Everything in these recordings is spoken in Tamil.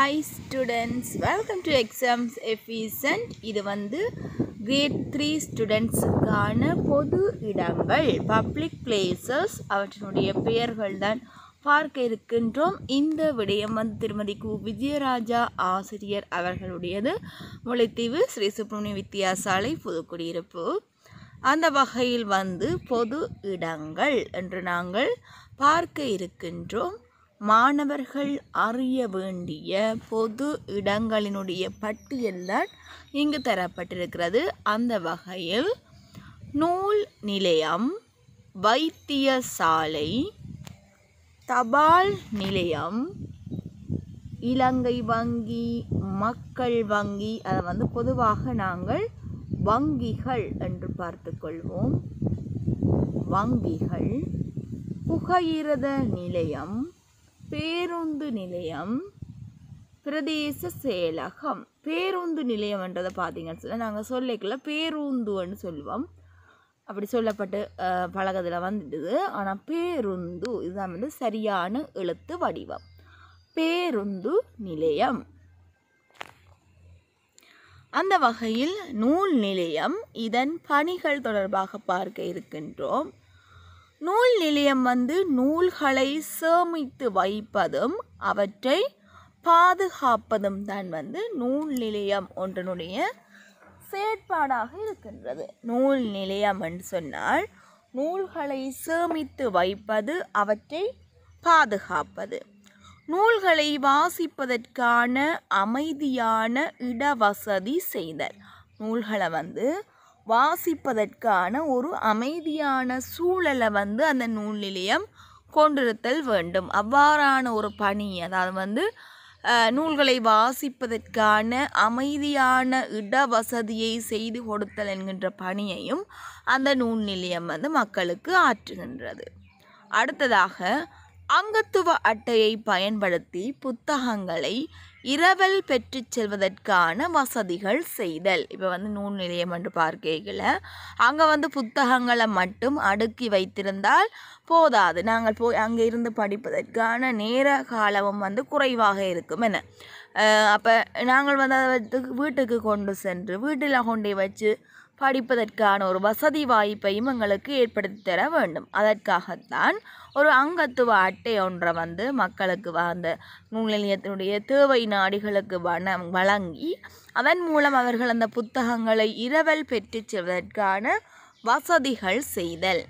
hi students welcome to exams efficient இது வந்து கிரேட் த்ரீ ஸ்டூடெண்ட்ஸுக்கான பொது இடங்கள் பப்ளிக் பிளேசஸ் அவற்றினுடைய பெயர்கள் தான் பார்க்க இருக்கின்றோம் இந்த விடயம் வந்து திருமதி கு விஜயராஜா ஆசிரியர் அவர்களுடையது முல்லைத்தீவு ஸ்ரீ சுப்பிரமணிய வித்தியாசாலை புதுக்குடியிருப்பு அந்த வகையில் வந்து பொது இடங்கள் என்று நாங்கள் பார்க்க இருக்கின்றோம் மாணவர்கள் அறிய வேண்டிய பொது இடங்களினுடைய பட்டியல்தான் இங்கு தரப்பட்டிருக்கிறது அந்த வகையில் நூல் நிலையம் வைத்தியசாலை தபால் நிலையம் இலங்கை வங்கி மக்கள் வங்கி அதை வந்து பொதுவாக நாங்கள் வங்கிகள் என்று பார்த்துக்கொள்வோம் வங்கிகள் புகையிரத நிலையம் பேருந்து நிலையம் பிரதேச செயலகம் பேருந்து நிலையம்ன்றதை பார்த்தீங்கன்னு சொல்ல நாங்கள் சொல்லிக்கல பேருந்துன்னு சொல்லுவோம் அப்படி சொல்லப்பட்டு அஹ், பழக்கத்தில் வந்துடுது ஆனால் பேருந்து இதுதான் வந்து சரியான எழுத்து வடிவம் பேருந்து நிலையம் அந்த வகையில் நூல் நிலையம் இதன் பணிகள் தொடர்பாக பார்க்க இருக்கின்றோம் நூல் நிலையம் வந்து நூல்களை சேமித்து வைப்பதும் அவற்றை பாதுகாப்பதும் தான் வந்து நூல் நிலையம் ஒன்றனுடைய செயற்பாடாக இருக்கின்றது நூல் நிலையம் என்று சொன்னால் நூல்களை சேமித்து வைப்பது அவற்றை பாதுகாப்பது நூல்களை வாசிப்பதற்கான அமைதியான இடவசதி செய்தல் நூல்களை வந்து வாசிப்பதற்கான ஒரு அமைதியான சூழலை வந்து அந்த நூல் நிலையம் கொண்டிருத்தல் வேண்டும் அவ்வாறான ஒரு பணி அதாவது வந்து அஹ், நூல்களை வாசிப்பதற்கான அமைதியான இடவசதியை செய்து கொடுத்தல் என்கின்ற பணியையும் அந்த நூல் நிலையம் வந்து மக்களுக்கு ஆற்றுகின்றது அடுத்ததாக அங்கத்துவ அட்டையை பயன்படுத்தி புத்தகங்களை இரவல் பெற்றுச் செல்வதற்கான வசதிகள் செய்தல் இப்போ வந்து நூல் நிலையம் என்று பார்க்கையில் அங்கே வந்து புத்தகங்களை மட்டும் அடுக்கி வைத்திருந்தால் போதாது நாங்கள் போய் அங்கே இருந்து படிப்பதற்கான நேர காலமும் வந்து குறைவாக இருக்கும் என்ன அப்போ நாங்கள் வந்து அதை வந்து வீட்டுக்கு கொண்டு சென்று வீட்டில் கொண்டு வச்சு படிப்பதற்கான ஒரு வசதி வாய்ப்பையும் எங்களுக்கு ஏற்படுத்தி தர வேண்டும் அதற்காகத்தான் ஒரு அங்கத்துவ அட்டை ஒன்றை வந்து மக்களுக்கு வ- அந்த நூல் நிலையத்தினுடைய தேவை நாடிகளுக்கு வன வழங்கி அதன் மூலம் அவர்கள் அந்த புத்தகங்களை இரவல் பெற்றுச் செல்வதற்கான வசதிகள் செய்தல்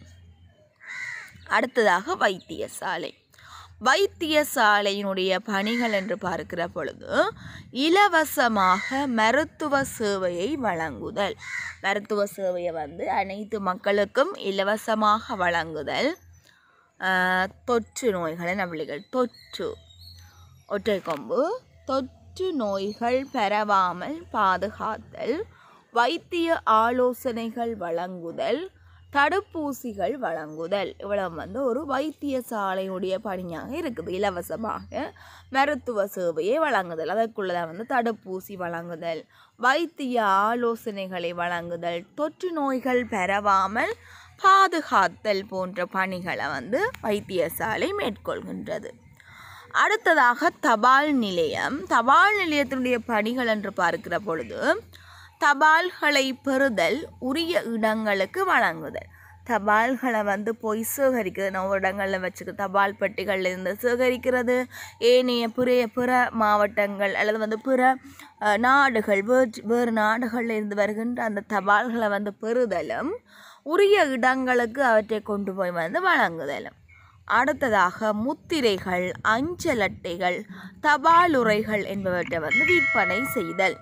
அடுத்ததாக வைத்தியசாலை வைத்தியசாலையினுடைய பணிகள் என்று பார்க்கிற பொழுது இலவசமாக மருத்துவ சேவையை வழங்குதல் மருத்துவ சேவையை வந்து அனைத்து மக்களுக்கும் இலவசமாக வழங்குதல் ஆஹ், தொற்று நோய்களை நம்மளுகள் தொற்று ஒற்றை கொம்பு தொற்று நோய்கள் பரவாமல் பாதுகாத்தல் வைத்திய ஆலோசனைகள் வழங்குதல் தடுப்பூசிகள் வழங்குதல் இவ்வளவு வந்து ஒரு வைத்தியசாலையுடைய பணியாக இருக்குது இலவசமாக மருத்துவ சேவையை வழங்குதல் அதற்குள்ளதான் வந்து தடுப்பூசி வழங்குதல் வைத்திய ஆலோசனைகளை வழங்குதல் தொற்று நோய்கள் பரவாமல் பாதுகாத்தல் போன்ற பணிகளை வந்து வைத்தியசாலை மேற்கொள்கின்றது அடுத்ததாக தபால் நிலையம் தபால் நிலையத்தினுடைய பணிகள் என்று பார்க்கிற பொழுது தபால்களை பெறுதல் உரிய இடங்களுக்கு வழங்குதல் தபால்களை வந்து போய் சேகரிக்கிறது நம்ம இடங்களில் வச்சுக்க தபால் பெட்டிகளில் இருந்து சேகரிக்கிறது ஏனைய பிற பிற மாவட்டங்கள் அல்லது வந்து பிற அஹ், நாடுகள் வேறு வேறு நாடுகளில் இருந்து வருகின்ற அந்த தபால்களை வந்து பெறுதலும் உரிய இடங்களுக்கு அவற்றை கொண்டு போய் வந்து வழங்குதலும் அடுத்ததாக முத்திரைகள் அஞ்சல் அட்டைகள் தபாலுறைகள் என்பவற்றை வந்து விற்பனை செய்தல்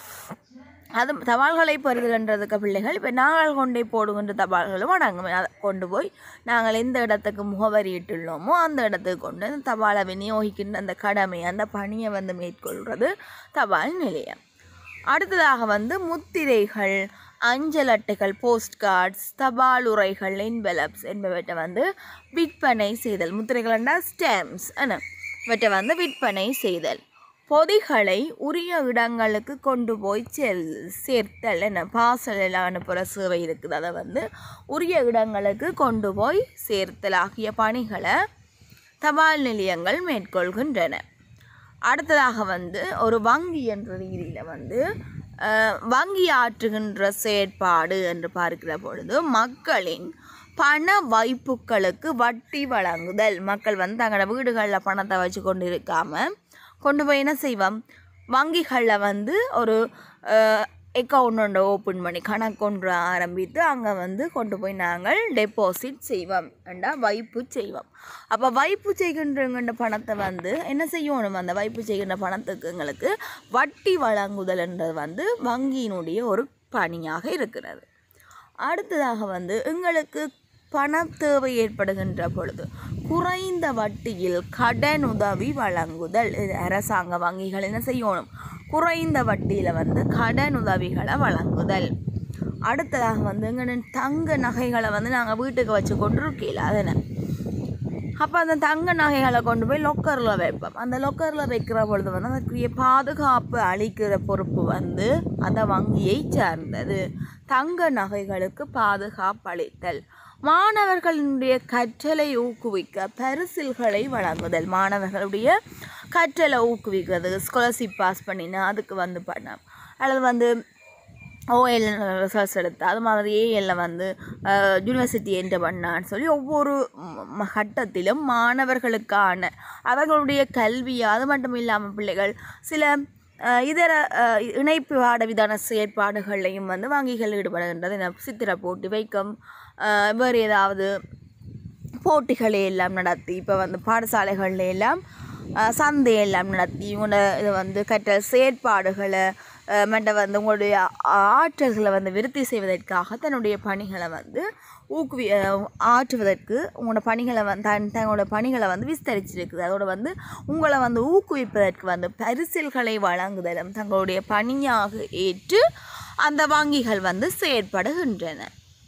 அது தபால்களை பெறுகின்றதுக்கு பிள்ளைகள் இப்போ நாங்கள் கொண்டே போடுகின்ற தபால்களும் அடங்கும் அதை கொண்டு போய் நாங்கள் எந்த இடத்துக்கு முகவரியிட்டுள்ளோமோ அந்த இடத்துக்கு கொண்டு அந்த தபாலை விநியோகிக்கின்ற அந்த கடமை அந்த பணியை வந்து மேற்கொள்கிறது தபால் நிலையம் அடுத்ததாக வந்து முத்திரைகள் அஞ்சல் அட்டைகள் போஸ்ட் கார்ட்ஸ் தபால் உரைகள் என்வெலப்ஸ் என்பவற்றை வந்து விற்பனை செய்தல் முத்திரைகள் என்றால் ஸ்டாம்ப்ஸ் என்ன இவற்றை வந்து விற்பனை செய்தல் பொதிகளை உரிய இடங்களுக்கு கொண்டு போய் செல் சேர்த்தல் என்ன பார்சலில் அனுப்புகிற சேவை இருக்குது அதை வந்து உரிய இடங்களுக்கு கொண்டு போய் சேர்த்தல் ஆகிய பணிகளை தபால் நிலையங்கள் மேற்கொள்கின்றன அடுத்ததாக வந்து ஒரு வங்கி என்ற ரீதியில் வந்து அஹ், வங்கி ஆற்றுகின்ற செயற்பாடு என்று பார்க்கிற பொழுது மக்களின் பண வைப்புகளுக்கு வட்டி வழங்குதல் மக்கள் வந்து தங்களோட வீடுகளில் பணத்தை வச்சு கொண்டு இருக்காம கொண்டு போய் என்ன செய்வோம் வங்கிகளில் வந்து ஒரு அக்கௌண்ட் ஒன்று ஓப்பன் பண்ணி கணக்கு ஒன்று ஆரம்பித்து அங்கே வந்து கொண்டு போய் நாங்கள் டெபாசிட் செய்வோம் ஏண்டா வைப்பு செய்வோம் அப்போ வைப்பு செய்கின்றங்கிற பணத்தை வந்து என்ன செய்யணும் அந்த வைப்பு செய்கின்ற பணத்துக்கு எங்களுக்கு வட்டி வழங்குதல்ன்றது வந்து வங்கியினுடைய ஒரு பணியாக இருக்கிறது அடுத்ததாக வந்து எங்களுக்கு பண தேவை ஏற்படுகின்ற பொழுது குறைந்த வட்டியில் கடன் உதவி வழங்குதல் இது அரசாங்க வங்கிகள் என்ன செய்யணும் குறைந்த வட்டியில் வந்து கடன் உதவிகளை வழங்குதல் அடுத்ததாக வந்து எங்கள் தங்க நகைகளை வந்து நாங்கள் வீட்டுக்கு வச்சு கொண்டு இருக்கையில் அதனை அப்போ அந்த தங்க நகைகளை கொண்டு போய் லொக்கரில் வைப்போம் அந்த லொக்கரில் வைக்கிற பொழுது வந்து அதற்குரிய பாதுகாப்பு அளிக்கிற பொறுப்பு வந்து அந்த வங்கியை சார்ந்தது தங்க நகைகளுக்கு பாதுகாப்பு அளித்தல் மாணவர்களுடைய கற்றலை ஊக்குவிக்க பரிசில்களை வழங்குதல் மாணவர்களுடைய கற்றலை ஊக்குவிக்கிறது ஸ்காலர்ஷிப் பாஸ் பண்ணினா அதுக்கு வந்து பண்ண அல்லது வந்து ஓஎல் ரிசல்ட்ஸ் எடுத்து அது மாதிரி ஏஎல்ல வந்து யூனிவர்சிட்டி என்டர் பண்ணான்னு சொல்லி ஒவ்வொரு ம், கட்டத்திலும் மாணவர்களுக்கான அவர்களுடைய கல்வி அது மட்டும் இல்லாமல் பிள்ளைகள் சில அஹ், இதர அஹ், இணைப்பு பாடவிதான செயற்பாடுகள்லையும் வந்து வங்கிகள் ஈடுபடுகின்றது என்ன சித்திர போட்டி வைக்கம் அஹ், வேறு ஏதாவது போட்டிகளை எல்லாம் நடத்தி இப்போ வந்து பாடசாலைகள்ல எல்லாம் அஹ், சந்தை எல்லாம் நடத்தி இவங்களோட இது வந்து கற்றல் செயற்பாடுகளை அஹ், மற்ற வந்து உங்களுடைய ஆ- ஆற்றல்களை வந்து விருத்தி செய்வதற்காக தன்னுடைய பணிகளை வந்து ஊக்குவி அஹ், ஆற்றுவதற்கு உங்களோட பணிகளை வந்து தன் தங்களோட பணிகளை வந்து விஸ்தரிச்சிருக்குது அதோட வந்து உங்களை வந்து ஊக்குவிப்பதற்கு வந்து பரிசில்களை வழங்குதலும் தங்களுடைய பணியாக ஏற்று அந்த வங்கிகள் வந்து செயற்படுகின்றன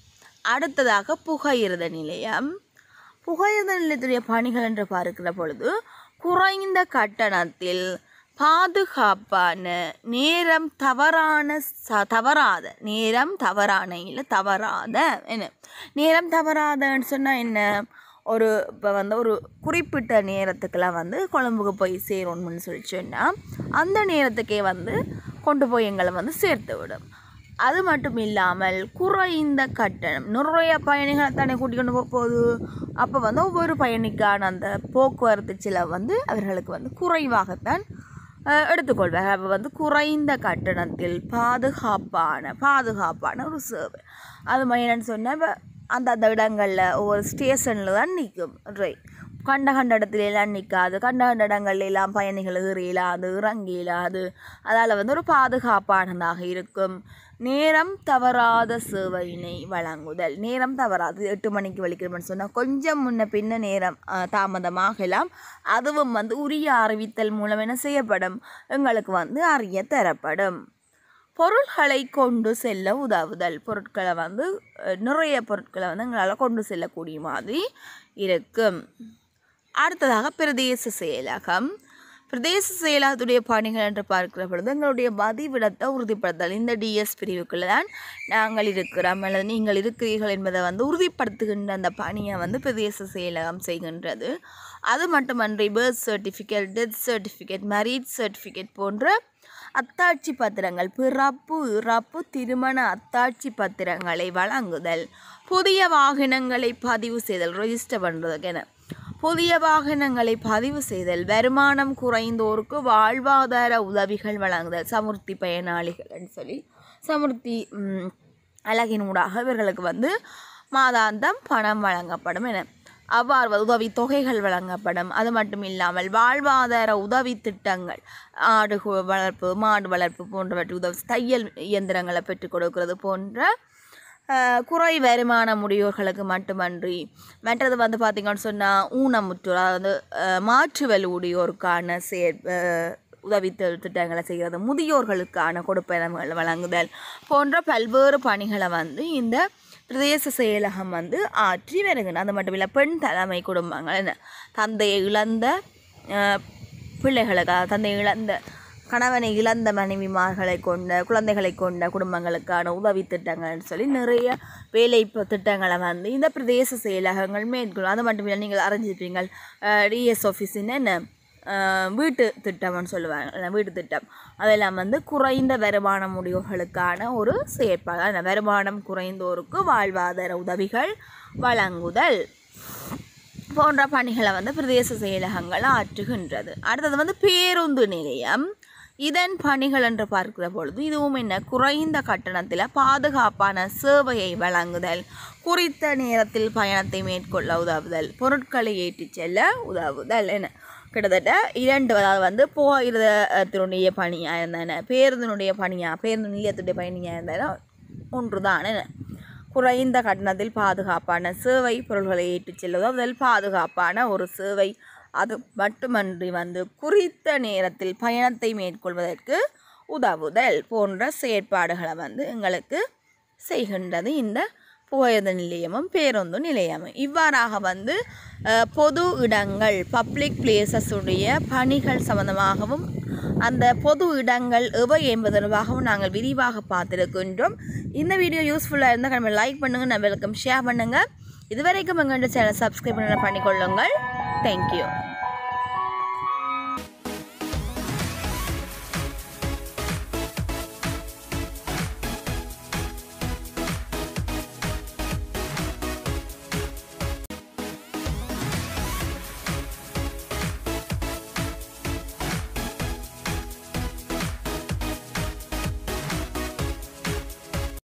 அடுத்ததாக புகையிரத நிலையம் புகையிரத நிலையத்துடைய பணிகள் என்று பார்க்கிற பொழுது குறைந்த கட்டணத்தில் பாதுகாப்பான நேரம் தவறான ச தவறாத நேரம் தவறான இல்லை தவறாத என்ன நேரம் தவறாதன்னு சொன்னால் என்ன ஒரு இப்போ வந்து ஒரு குறிப்பிட்ட நேரத்துக்கெல்லாம் வந்து கொழம்புக்கு போய் சேரணும்னு சொல்லி சொன்னால் அந்த நேரத்துக்கே வந்து கொண்டு போய் எங்களை வந்து சேர்த்து விடும் அது மட்டும் இல்லாமல் குறைந்த கட்டணம் நிறைய பயணிகளை தானே கூட்டிக்கொண்டு போக போகுது அப்போ வந்து ஒவ்வொரு பயணிக்கான அந்த போக்குவரத்து செலவு வந்து அவர்களுக்கு வந்து குறைவாகத்தான் அஹ், எடுத்துக்கொள்வார் அப்போ வந்து குறைந்த கட்டணத்தில் பாதுகாப்பான பாதுகாப்பான ஒரு சேவை அது மாதிரி என்னன்னு சொன்னால் இப்போ அந்த அந்த இடங்களில் ஒவ்வொரு ஸ்டேஷனில் தான் நிற்கும் ட்ரெயின் கண்ட கண்ட இடத்துல எல்லாம் நிற்காது கண்ட கண்ட இடங்கள்ல எல்லாம் பயணிகள் ஏறியலாது இறங்கி இயலாது அதால் வந்து ஒரு பாதுகாப்பானதாக இருக்கும் நேரம் தவறாத சேவையினை வழங்குதல் நேரம் தவறாது எட்டு மணிக்கு வலிக்கிறோம்னு சொன்னால் கொஞ்சம் முன்ன பின்ன நேரம் அஹ், தாமதமாகலாம் அதுவும் வந்து உரிய அறிவித்தல் மூலம் என்ன செய்யப்படும் எங்களுக்கு வந்து அறிய தரப்படும் பொருள்களை கொண்டு செல்ல உதவுதல் பொருட்களை வந்து அஹ், நிறைய பொருட்களை வந்து எங்களால் கொண்டு செல்லக்கூடிய மாதிரி இருக்கும் அடுத்ததாக பிரதேச செயலகம் பிரதேச செயலகத்துடைய பணிகள் என்று பார்க்கிற பொழுது எங்களுடைய பதிவிடத்தை உறுதிப்படுத்தல் இந்த டிஎஸ் பிரிவுக்குள்ள தான் நாங்கள் இருக்கிறோம் அல்லது நீங்கள் இருக்கிறீர்கள் என்பதை வந்து உறுதிப்படுத்துகின்ற அந்த பணியை வந்து பிரதேச செயலகம் செய்கின்றது அது மட்டுமன்றி birth certificate death certificate marriage certificate போன்ற அத்தாட்சி பத்திரங்கள் பிறப்பு இறப்பு திருமண அத்தாட்சி பத்திரங்களை வழங்குதல் புதிய வாகனங்களை பதிவு செய்தல் ரெஜிஸ்டர் பண்ணுறதுக்கென புதிய வாகனங்களை பதிவு செய்தல் வருமானம் குறைந்தோருக்கு வாழ்வாதார உதவிகள் வழங்குதல் சமுர்த்தி பயனாளிகள்னு சொல்லி சமுர்த்தி ம், அழகினூடாக இவர்களுக்கு வந்து மாதாந்தம் பணம் வழங்கப்படும் என அவ்வாறு வந்து உதவி தொகைகள் வழங்கப்படும் அது மட்டும் இல்லாமல் வாழ்வாதார உதவி திட்டங்கள் ஆடு கு- வளர்ப்பு மாடு வளர்ப்பு போன்றவற்றை உதவி தையல் இயந்திரங்களை பெற்றுக் கொடுக்கிறது போன்ற அஹ், குறை வருமான உடையோர்களுக்கு மட்டுமன்றி மற்றது வந்து பார்த்திங்கன்னு சொன்னால் ஊனமுற்றோர் அதாவது அஹ், மாற்று வலு உடையோருக்கான செயற் அஹ், உதவி தி- திட்டங்களை செய்கிறது முதியோர்களுக்கான கொடுப்பனங்கள் வழங்குதல் போன்ற பல்வேறு பணிகளை வந்து இந்த பிரதேச செயலகம் வந்து ஆற்றி வருகிறது அது மட்டும் இல்லை பெண் தலைமை குடும்பங்கள் என்ன தந்தையை இழந்த அஹ், பிள்ளைகளுக்கு அதாவது தந்தையை இழந்த கணவனை இழந்த மனைவிமார்களை கொண்ட குழந்தைகளை கொண்ட குடும்பங்களுக்கான உதவி திட்டங்கள்னு சொல்லி நிறைய வேலை ப- திட்டங்களை வந்து இந்த பிரதேச செயலகங்கள் மேற்கொள்ளும் அது மட்டும் இல்லை நீங்கள் அறிஞ்சிருப்பீங்கள் டிஎஸ் ஆஃபீஸின்னு என்ன அஹ், வீட்டு திட்டம்னு சொல்லுவாங்க இல்ல, வீட்டு திட்டம் அதெல்லாம் வந்து குறைந்த வருமானம் உடையவர்களுக்கான ஒரு செயற்பாடு அந்த வருமானம் குறைந்தோருக்கு வாழ்வாதார உதவிகள் வழங்குதல் போன்ற பணிகளை வந்து பிரதேச செயலகங்கள் ஆற்றுகின்றது அடுத்தது வந்து பேருந்து நிலையம் இதன் பணிகள் என்று பார்க்கிற பொழுது இதுவும் என்ன குறைந்த கட்டணத்தில் பாதுகாப்பான சேவையை வழங்குதல் குறித்த நேரத்தில் பயணத்தை மேற்கொள்ள உதவுதல் பொருட்களை ஏற்றிச் செல்ல உதவுதல் என கிட்டத்தட்ட இரண்டு அதாவது வந்து போகிறதனுடைய பணியாக இருந்தன பேருந்தினுடைய பணியாக பேருந்து நிலையத்துடைய பணியாக இருந்தன ஒன்று தான் குறைந்த கட்டணத்தில் பாதுகாப்பான சேவை பொருள்களை ஏற்றிச் செல்வதில் பாதுகாப்பான ஒரு சேவை அது மட்டுமன்றி வந்து குறித்த நேரத்தில் பயணத்தை மேற்கொள்வதற்கு உதவுதல் போன்ற செயற்பாடுகளை வந்து எங்களுக்கு செய்கின்றது இந்த புகையிரத நிலையமும் பேருந்து நிலையமும் இவ்வாறாக வந்து அஹ், பொது இடங்கள் பப்ளிக் பிளேசஸுடைய பணிகள் சம்பந்தமாகவும் அந்த பொது இடங்கள் எவை என்பது தொடர்பாகவும் நாங்கள் விரிவாக பார்த்துருக்கின்றோம் இந்த வீடியோ யூஸ்ஃபுல்லாக இருந்தால் நம்ம லைக் பண்ணுங்கள் நம்ம வெல்கம் ஷேர் பண்ணுங்கள் இதுவரைக்கும் எங்கள் சேனல் சப்ஸ்கிரைப் பண்ண பண்ணிக்கொள்ளுங்கள் தேங்க்யூ